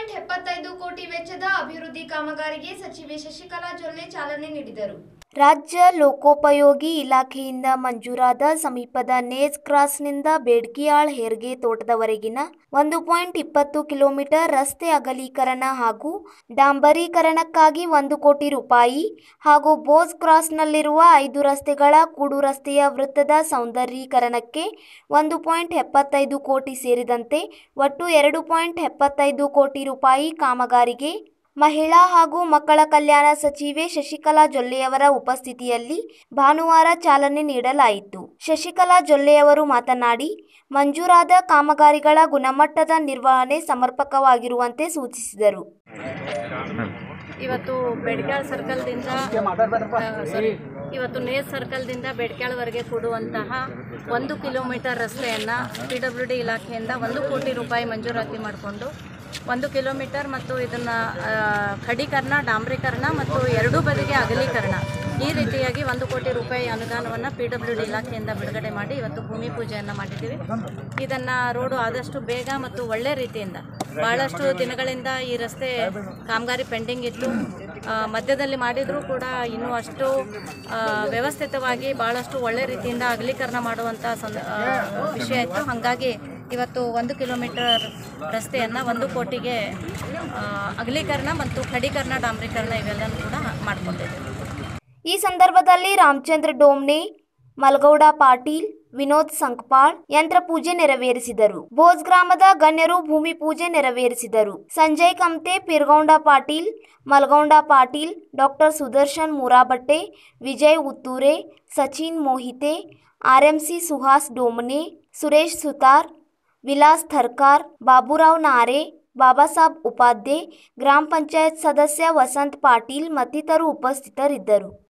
point ಎಪ್ಪತ್ತೈದು ಕೋಟಿ ವೆಚ್ಚದ ಅಭಿವೃದ್ಧಿ ಕಾಮಗಾರಿಗೆ ಸಚಿವೆ ಶಶಿಕಲಾ ಜೊಲ್ಲೆ ಚಾಲನೆ ನೀಡಿದರು ರಾಜ್ಯ ಲೋಕೋಪಯೋಗಿ ಇಲಾಖೆಯಿಂದ ಮಂಜೂರಾದ ಸಮೀಪದ ನೇಜ್ ಕ್ರಾಸ್ನಿಂದ ಬೇಡ್ಕಿಯಾಳ್ ಹೆರ್ಗೆ ತೋಟದವರೆಗಿನ ಒಂದು ಪಾಯಿಂಟ್ ಇಪ್ಪತ್ತು ಕಿಲೋಮೀಟರ್ ರಸ್ತೆ ಅಗಲೀಕರಣ ಹಾಗೂ ಡಾಂಬರೀಕರಣಕ್ಕಾಗಿ ಒಂದು ಕೋಟಿ ರೂಪಾಯಿ ಹಾಗೂ ಬೋಸ್ ಕ್ರಾಸ್ನಲ್ಲಿರುವ ಐದು ರಸ್ತೆಗಳ ಕೂಡು ರಸ್ತೆಯ ವೃತ್ತದ ಸೌಂದರ್ಯೀಕರಣಕ್ಕೆ ಒಂದು ಪಾಯಿಂಟ್ ಎಪ್ಪತ್ತೈದು ಕೋಟಿ ಸೇರಿದಂತೆ ಒಟ್ಟು ಎರಡು ಪಾಯಿಂಟ್ ಎಪ್ಪತ್ತೈದು ಕೋಟಿ ರೂಪಾಯಿ ಕಾಮಗಾರಿಗೆ ಮಹಿಳಾ ಹಾಗೂ ಮಕ್ಕಳ ಕಲ್ಯಾಣ ಸಚಿವೆ ಶಶಿಕಲಾ ಜೊಲ್ಲೆಯವರ ಉಪಸ್ಥಿತಿಯಲ್ಲಿ ಭಾನುವಾರ ಚಾಲನೆ ನೀಡಲಾಯಿತು ಶಶಿಕಲಾ ಜೊಲ್ಲೆಯವರು ಮಾತನಾಡಿ ಮಂಜೂರಾದ ಕಾಮಗಾರಿಗಳ ಗುಣಮಟ್ಟದ ನಿರ್ವಹಣೆ ಸಮರ್ಪಕವಾಗಿರುವಂತೆ ಸೂಚಿಸಿದರು ಇವತ್ತು ಬೆಡ್ಕ್ಯಾಳ್ ಸರ್ಕಲ್ದಿಂದ ಸಾರಿ ಇವತ್ತು ನೇರ್ ಸರ್ಕಲ್ದಿಂದ ಬೆಡ್ಕ್ಯಾಳ್ವರೆಗೆ ಕೊಡುವಂತಹ ಒಂದು ಕಿಲೋಮೀಟರ್ ರಸ್ತೆಯನ್ನು ಪಿ ಡಬ್ಲ್ಯೂ ಡಿ ಇಲಾಖೆಯಿಂದ ಒಂದು ಕೋಟಿ ರೂಪಾಯಿ ಮಂಜೂರಾತಿ ಮಾಡಿಕೊಂಡು ಒಂದು ಕಿಲೋಮೀಟರ್ ಮತ್ತು ಇದನ್ನು ಖಡೀಕರಣ ಡಾಂಬ್ರೀಕರಣ ಮತ್ತು ಎರಡೂ ಬದಿಗೆ ಅಗಲೀಕರಣ ಈ ರೀತಿಯಾಗಿ ಒಂದು ಕೋಟಿ ರೂಪಾಯಿ ಅನುದಾನವನ್ನು ಪಿ ಡಬ್ಲ್ಯೂ ಡಿ ಇಲಾಖೆಯಿಂದ ಬಿಡುಗಡೆ ಮಾಡಿ ಇವತ್ತು ಭೂಮಿ ಪೂಜೆಯನ್ನು ಮಾಡಿದ್ದೀವಿ ಇದನ್ನು ರೋಡು ಆದಷ್ಟು ಬೇಗ ಮತ್ತು ಒಳ್ಳೆ ರೀತಿಯಿಂದ ಭಾಳಷ್ಟು ದಿನಗಳಿಂದ ಈ ರಸ್ತೆ ಕಾಮಗಾರಿ ಪೆಂಡಿಂಗ್ ಇತ್ತು ಆ, ಮಧ್ಯದಲ್ಲಿ ಮಾಡಿದರೂ ಕೂಡ ಇನ್ನೂ ಅಷ್ಟು ಆ, ವ್ಯವಸ್ಥಿತವಾಗಿ ಭಾಳಷ್ಟು ಒಳ್ಳೆ ರೀತಿಯಿಂದ ಅಗಲೀಕರಣ ಮಾಡುವಂಥ ಸಂದ ಆ, ವಿಷಯ ಇತ್ತು ಹಾಗಾಗಿ ಇವತ್ತು ಒಂದು ಕಿಲೋಮೀಟರ್ ರಸ್ತೆಯನ್ನು ಒಂದು ಕೋಟಿಗೆ ಆ, ಅಗಲೀಕರಣ ಮತ್ತು ಖಡೀಕರಣ ಡಾಂಬ್ರೀಕರಣ ಇವೆಲ್ಲನೂ ಕೂಡ ಮಾಡಿಕೊಂಡಿದ್ದೀವಿ ಈ ಸಂದರ್ಭದಲ್ಲಿ ರಾಮಚಂದ್ರ ಡೋಮ್ನೆ ಮಲ್ಗೌಡ ಪಾಟೀಲ್ ವಿನೋದ್ ಸಂಕ್ಪಾಳ್ ಯಂತ್ರ ಪೂಜೆ ನೆರವೇರಿಸಿದರು ಬೋಸ್ ಗ್ರಾಮದ ಗಣ್ಯರು ಭೂಮಿ ಪೂಜೆ ನೆರವೇರಿಸಿದರು ಸಂಜಯ್ ಕಮ್ತೆ ಪಿರ್ಗೌಂಡ ಪಾಟೀಲ್ ಮಲ್ಗೌಂಡ ಪಾಟೀಲ್ ಡಾಕ್ಟರ್ ಸುದರ್ಶನ್ ಮುರಾಬಟ್ಟೆ ವಿಜಯ್ ಉತ್ತೂರೆ ಸಚಿನ್ ಮೋಹಿತೆ ಆರ್ಎಂಸಿ ಸುಹಾಸ್ ಡೋಮನೆ ಸುರೇಶ್ ಸುತಾರ್ ವಿಲಾಸ್ ಥರ್ಕಾರ್ ಬಾಬುರಾವ್ ನಾರೆ ಬಾಬಾಸಾಬ್ ಉಪಾಧ್ಯ ಗ್ರಾಮ ಪಂಚಾಯತ್ ಸದಸ್ಯ ವಸಂತ್ ಪಾಟೀಲ್ ಮತ್ತಿತರರು ಉಪಸ್ಥಿತರಿದ್ದರು